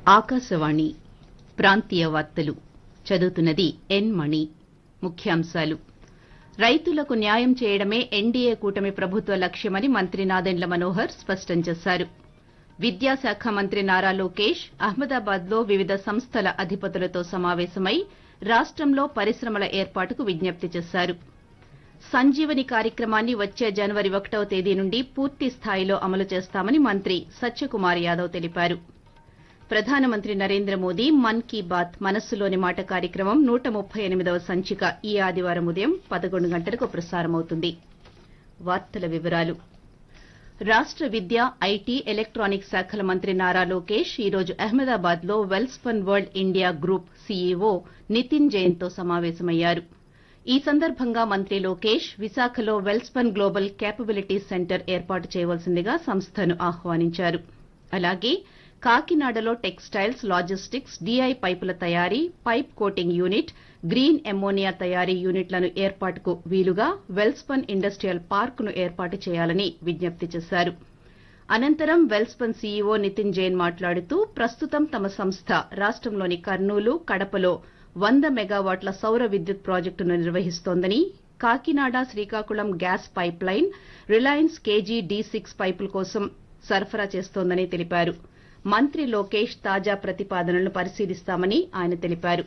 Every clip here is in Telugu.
ఆకాశవాణి ప్రాంతీయ వార్తలు చదువుతున్నది ఎన్ మణి ముఖ్యాంశాలు రైతులకు న్యాయం చేయడమే ఎన్డీఏ కూటమి ప్రభుత్వ లక్ష్యమని మంత్రి నాదెండ్ల మనోహర్ స్పష్టం చేశారు విద్యాశాఖ మంత్రి నారా లోకేష్ అహ్మదాబాద్లో వివిధ సంస్థల అధిపతులతో సమావేశమై రాష్టంలో పరిశ్రమల ఏర్పాటుకు విజ్ఞప్తి చేశారు సంజీవని కార్యక్రమాన్ని వచ్చే జనవరి ఒకటవ తేదీ నుండి పూర్తి స్థాయిలో అమలు చేస్తామని మంత్రి సత్యకుమార్ యాదవ్ తెలిపారు ప్రధానమంత్రి నరేంద్ర మోదీ మన్ కీ బాత్ మనస్సులోని మాట కార్యక్రమం నూట ముప్పై ఎనిమిదవ సంచిక ఈ ఆదివారం ఉదయం పదకొండు గంటలకు ప్రసారమవుతుంది వార్తల వివరాలు రాష్ట విద్య ఐటీ ఎలక్టానిక్స్ శాఖల మంత్రి నారా లోకేష్ ఈ రోజు అహ్మదాబాద్ లో Welspun world India group CEO Nitin Jain తో సమావేశమయ్యారు ఈ సందర్భంగా మంత్రి లోకేష్ విశాఖలో వెల్స్పన్ గ్లోబల్ కేపబిలిటీ సెంటర్ ఏర్పాటు చేయవలసిందిగా సంస్థను ఆహ్వానించారు అలాగే కాకినాడలో టెక్స్టైల్స్ లాజిస్టిక్స్ డీఐ పైపుల తయారీ pipe coating unit green ammonia తయారీ యూనిట్లను ఏర్పాటుకు వీలుగా వెల్స్పన్ ఇండస్టియల్ పార్క్ ను ఏర్పాటు చేయాలని విజ్ఞప్తి చేశారు అనంతరం వెల్స్పన్ సీఈఓ నితిన్ జైన్ మాట్లాడుతూ ప్రస్తుతం తమ సంస్థ రాష్టంలోని కర్నూలు కడపలో వంద మెగావాట్ల సౌర విద్యుత్ ప్రాజెక్టును నిర్వహిస్తోందని Kakinada Srikakulam gas pipeline Reliance KG D six పైపుల కోసం సరఫరా చేస్తోందని తెలిపారు మంత్రి లోకేష్ తాజా ప్రతిపాదనలను పరిశీలిస్తామని ఆయన తెలిపారు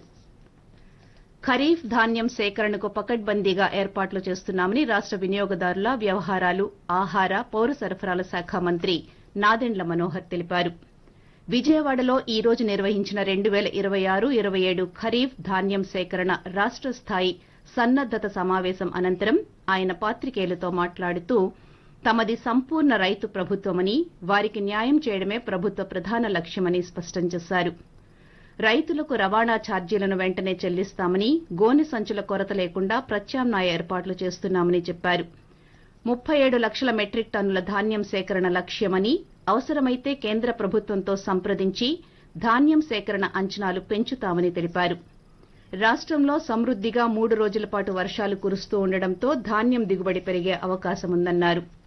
ఖరీఫ్ ధాన్యం సేకరణకు పకడ్బందీగా ఏర్పాట్లు చేస్తున్నామని రాష్ట వినియోగదారుల వ్యవహారాలు ఆహార పౌర సరఫరాల శాఖ మంత్రి నాదెండ్ల మనోహర్ తెలిపారు విజయవాడలో ఈ రోజు నిర్వహించిన రెండు పేల ఇరవై ఆరు ఇరవై ఏడు ఖరీఫ్ ధాన్యం సేకరణ రాష్ట స్థాయి సన్నద్దత సమావేశం అనంతరం ఆయన పాత్రికేయులతో మాట్లాడుతూ తమది సంపూర్ణ రైతు ప్రభుత్వమని వారికి న్యాయం చేయడమే ప్రభుత్వ ప్రధాన లక్ష్యమని స్పష్టం చేశారు రైతులకు రవాణా ఛార్జీలను వెంటనే చెల్లిస్తామని గోనె సంచుల కొరత లేకుండా ప్రత్యామ్నాయ ఏర్పాట్లు చేస్తున్నామని చెప్పారు ముప్పై ఏడు లక్షల మెట్రిక్ టన్నుల ధాన్యం సేకరణ లక్ష్యమని అవసరమైతే కేంద్ర ప్రభుత్వంతో సంప్రదించి ధాన్యం సేకరణ అంచనాలు పెంచుతామని తెలిపారు రాష్టంలో సమృద్దిగా మూడు రోజుల పాటు వర్షాలు కురుస్తూ ఉండడంతో ధాన్యం దిగుబడి పెరిగే అవకాశముందన్నారు